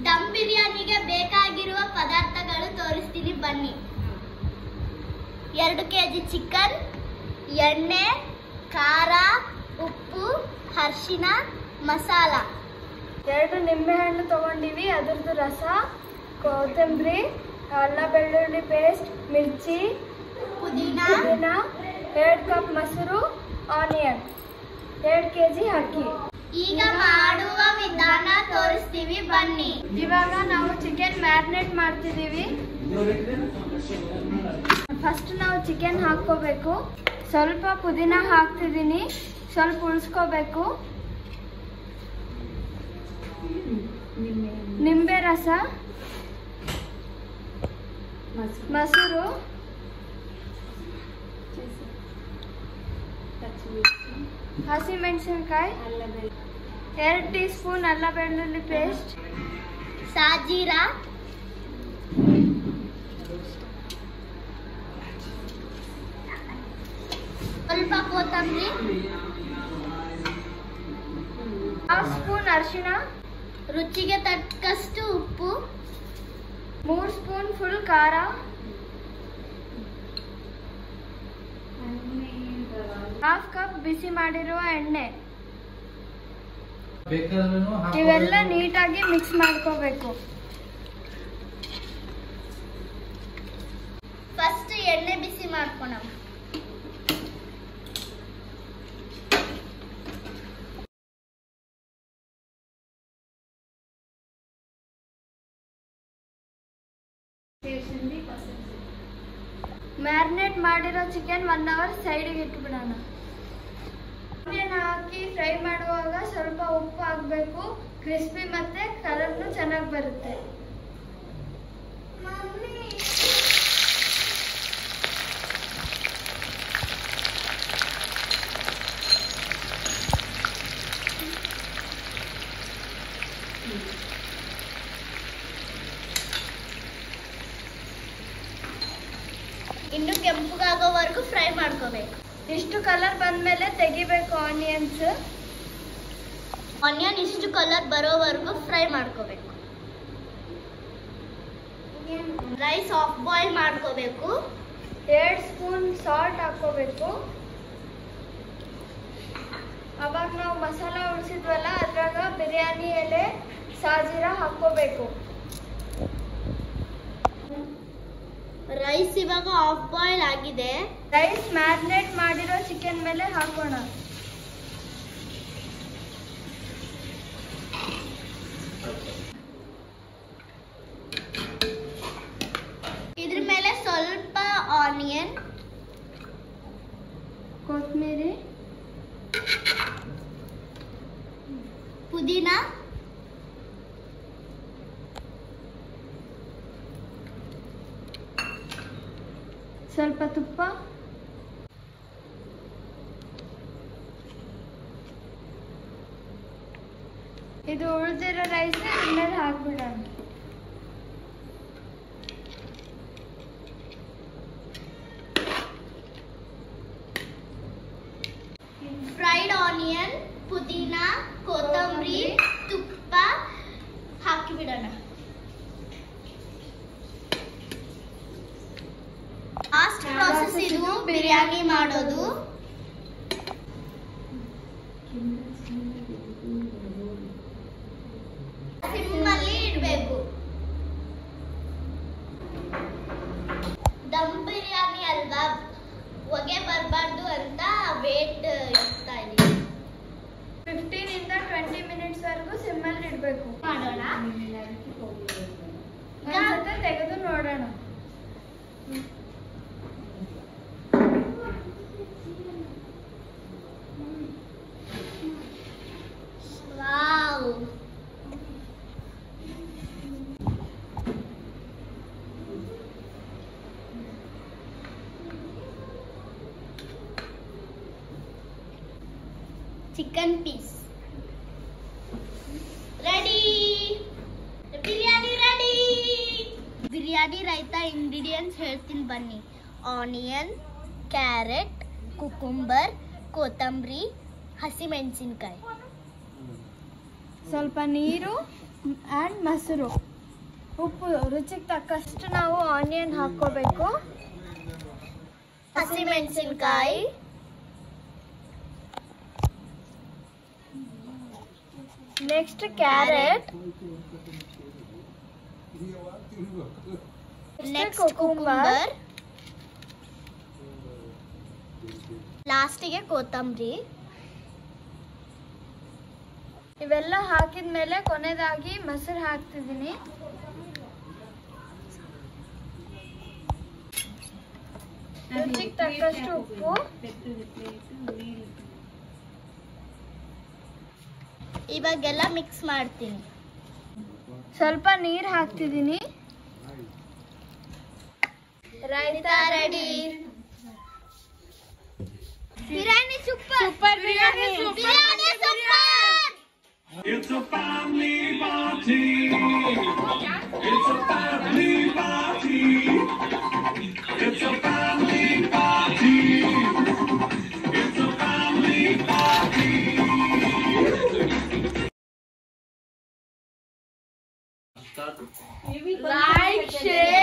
ದಮ್ ಬಿರಿಯಾನಿಗೆ ಬೇಕಾಗಿರುವ ಪದಾರ್ಥಗಳು ತೋರಿಸ್ತೀನಿ ಬನ್ನಿ ಎರಡು ಕೆ ಜಿ ಚಿಕನ್ ಎಣ್ಣೆ ಖಾರ ಉಪ್ಪು ಅರಿಶಿನ ಮಸಾಲ ಎರಡು ನಿಂಬೆಹಣ್ಣು ತಗೊಂಡಿವಿ ಅದ್ರದ್ದು ರಸ ಕೊತ್ತಂಬರಿ ಅಲ್ಲ ಬೆಳ್ಳುಳ್ಳಿ ಪೇಸ್ಟ್ ಮಿರ್ಚಿ ಪುದೀನ ಪುದೀನ ಎರಡು ಕಪ್ ಮೊಸರು ಆನಿಯನ್ ಎರಡು ಕೆ ಜಿ ಅಕ್ಕಿ ಈಗ ಮಾಡುವ ವಿಧಾನ ತೋರಿಸ್ತೀವಿ ಬನ್ನಿ ಇವಾಗ ನಾವು ಚಿಕನ್ ಮ್ಯಾರಿನೇಟ್ ಮಾಡ್ತಿದ್ದೀವಿ ಫಸ್ಟ್ ನಾವು ಚಿಕನ್ ಹಾಕ್ಕೋಬೇಕು ಸ್ವಲ್ಪ ಪುದೀನ ಹಾಕ್ತಿದ್ದೀನಿ ಸ್ವಲ್ಪ ಉಳಿಸ್ಕೋಬೇಕು ನಿಂಬೆ ರಸ ಮೊಸರು ಹಸಿಮೆಣಸಿನ್ಕಾಯಿ ಎರಡು ಟೀ ಸ್ಪೂನ್ ಅಲ್ಲ ಬೆಳ್ಳುಳ್ಳಿ ಪೇಸ್ಟ್ ಸಾಜೀರ ಸ್ವಲ್ಪ ಕೊತ್ತಂಬರಿ ಹಾಫ್ ಸ್ಪೂನ್ ಅರಿಶಿಣ ರುಚಿಗೆ ತಕ್ಕಷ್ಟು ಉಪ್ಪು ಮೂರು ಸ್ಪೂನ್ ಫುಲ್ ಖಾರ ಹಾಫ್ ಕಪ್ ಬಿಸಿ ಮಾಡಿರುವ ಎಣ್ಣೆ ಇವೆಲ್ಲ ನೀಟಾಗಿ ಮಿಕ್ಸ್ ಮಾಡ್ಕೋಬೇಕು ಫಸ್ಟ್ ಎಣ್ಣೆ ಬಿಸಿ ಮಾಡ್ಕೊಳ ಮ್ಯಾರಿನೇಟ್ ಮಾಡಿರೋ ಚಿಕನ್ ಒನ್ ಅವರ್ ಸೈಡಿಗೆ ಇಟ್ಬಿಡೋಣ ಆನಿಯನ್ ಹಾಕಿ ಫ್ರೈ ಮಾಡುವಾಗ ಸ್ವಲ್ಪ ಉಪ್ಪು ಹಾಕಬೇಕು ಕ್ರಿಸ್ಪಿ ಮತ್ತೆ ಕಲರ್ನು ಚೆನ್ನಾಗಿ ಬರುತ್ತೆ ಇನ್ನು ಕೆಂಪುಗಾಗೋವರೆಗೂ ಫ್ರೈ ಮಾಡ್ಕೋಬೇಕು ಇಷ್ಟು ಕಲರ್ ಬಂದ್ಮೇಲೆ ತೆಗಿಬೇಕು ಆನಿಯನ್ಸ್ ಆನಿಯನ್ ಇಷ್ಟು ಕಲರ್ ಬರೋವರೆಗೂ ಫ್ರೈ ಮಾಡ್ಕೋಬೇಕು ರೈಸ್ ಆಫ್ ಬಾಯ್ಲ್ ಮಾಡ್ಕೋಬೇಕು ಎರಡು ಸ್ಪೂನ್ ಸಾಲ್ಟ್ ಹಾಕೋಬೇಕು ಅವಾಗ ನಾವು ಮಸಾಲ ಉಳಿಸಿದ್ವಲ್ಲ ಅದ್ರಾಗ ಬಿರಿಯಾನಿ ಎಲೆ ಸಾಜೀರ ಹಾಕೋಬೇಕು ರೈಸ್ ಇವಾಗ ಆಫ್ ಬಾಯ್ಲ್ ಆಗಿದೆ ರೈಸ್ ಮ್ಯಾರಿನೇಟ್ ಮಾಡಿರೋ ಚಿಕನ್ ಮೇಲೆ ಹಾಕೋಣ ಇದ್ರ ಮೇಲೆ ಸ್ವಲ್ಪ ಆನಿಯನ್ ಕೊತ್ತಂಬರಿ ಪುದೀನ ಸ್ವಲ್ಪ ತುಪ್ಪ ಇದು ಉಳಿದಿರೋ ರೈಸ್ ಇದ್ರ ಮೇಲೆ ಹಾಕ್ಬಿಡೋಣ ಫ್ರೈಡ್ ಆನಿಯನ್ ಪುದೀನ ಕೊತ್ತಂಬರಿ ತುಪ್ಪ ಹಾಕಿಬಿಡೋಣ ಲಾಸ್ಟ್ ಪ್ರಾಸೆಸ್ ಇದು ಬಿರಿಯಾನಿ ಮಾಡೋದು ಸಿಮ್ಮಲ್ಲಿ ಇಡಬೇಕು ದಮ್ ಬಿರಿಯಾನಿ ಅಲ್ವಾ ಹೊಗೆ ಬರಬಾರ್ದು ಅಂತ ವೇಟ್ ಇಡ್ತಾ ಇದೀವಿ ಫಿಫ್ಟೀನ್ ಇಂದ ಟ್ವೆಂಟಿ ಮಿನಿಟ್ಸ್ ವರೆಗೂ ಸಿಮ್ಮಲ್ಲಿ ಇಡಬೇಕು ಮಾಡೋಣ ಒಂದ್ಸತ ತೆಗೆದು ನೋಡೋಣ wow chicken piece ready biryani ready biryani raita ingredients ಹೇಳ್ತೀನಿ ಬನ್ನಿ ಆನಿಯನ್ ಕ್ಯಾರೆಟ್ ಕುಕುಂಬರ್ ಕೊತ್ತಂಬರಿ ಹಸಿಮೆಣಸಿನ್ಕಾಯಿ ಸ್ವಲ್ಪ ನೀರು ಆ್ಯಂಡ್ ಮೊಸರು ಉಪ್ಪು ರುಚಿಗೆ ತಕ್ಕಷ್ಟು ನಾವು ಆನಿಯನ್ ಹಾಕ್ಕೋಬೇಕು ಹಸಿಮೆಣಸಿನ್ಕಾಯಿ next carrot next cucumber. Cucumber ಲಾಸ್ಟಿಗೆ ಕೊತ್ತಂಬರಿ ಇವೆಲ್ಲ ಹಾಕಿದ ಮೇಲೆ ಕೊನೆಯದಾಗಿ ಮೊಸರು ಹಾಕ್ತಿದ್ದೀನಿ ರುಚಿಗೆ ತಕ್ಕಷ್ಟು ಉಪ್ಪು ಇವಾಗೆಲ್ಲ ಮಿಕ್ಸ್ ಮಾಡ್ತೀನಿ ಸ್ವಲ್ಪ ನೀರು ಹಾಕ್ತಿದ್ದೀನಿ raita ready biryani super super biryani biryani super It's a family party. It's a family party. It's a family party. It's a family party. Like share